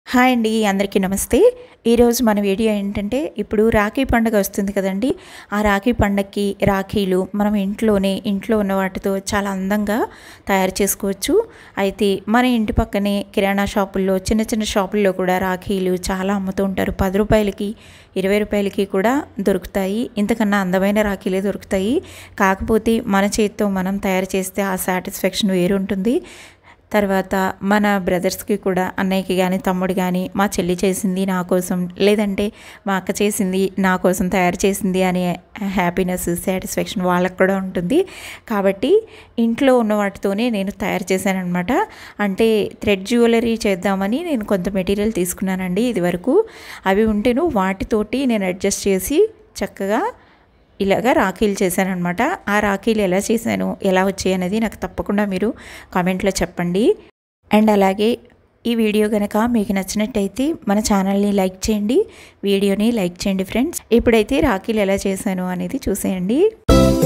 hi అండి అందరికీ నమస్తే ఈరోజు మన వీడియో ఏంటంటే ఇప్పుడు రాఖీ పండుగ వస్తుంది కదండి ఆ రాఖీ పండగకి రాఖీలు మనం ఇంట్లోనే ఇంట్లో ఉన్న వాటితో చాలా అందంగా తయారు చేసుకోవచ్చు అయితే మన ఇంటి పక్కనే కిరాణా షాపుల్లో చిన్న చిన్న షాపుల్లో కూడా రాఖీలు చాలా అమ్ముతూ ఉంటారు పది రూపాయలకి ఇరవై రూపాయలకి కూడా దొరుకుతాయి ఇంతకన్నా అందమైన రాఖీలే దొరుకుతాయి కాకపోతే మన చేతితో మనం తయారు చేస్తే ఆ సాటిస్ఫాక్షన్ వేరుంటుంది తర్వాత మన బ్రదర్స్కి కూడా అన్నయ్యకి కానీ తమ్ముడు కానీ మా చెల్లి చేసింది నా కోసం లేదంటే మా అక్క చేసింది నా కోసం తయారు చేసింది అనే హ్యాపీనెస్ సాటిస్ఫాక్షన్ వాళ్ళకు కూడా ఉంటుంది కాబట్టి ఇంట్లో ఉన్న వాటితోనే నేను తయారు చేశాను అనమాట అంటే థ్రెడ్ జ్యువెలరీ చేద్దామని నేను కొంత మెటీరియల్ తీసుకున్నానండి ఇది వరకు అవి ఉంటేను వాటితోటి నేను అడ్జస్ట్ చేసి చక్కగా ఇలాగా రాఖీలు చేశాను అనమాట ఆ రాఖీలు ఎలా చేశాను ఎలా వచ్చాయి అనేది నాకు తప్పకుండా మీరు కామెంట్లో చెప్పండి అండ్ అలాగే ఈ వీడియో కనుక మీకు నచ్చినట్టయితే మన ఛానల్ని లైక్ చేయండి వీడియోని లైక్ చేయండి ఫ్రెండ్స్ ఇప్పుడైతే రాఖీలు ఎలా చేశాను అనేది చూసేయండి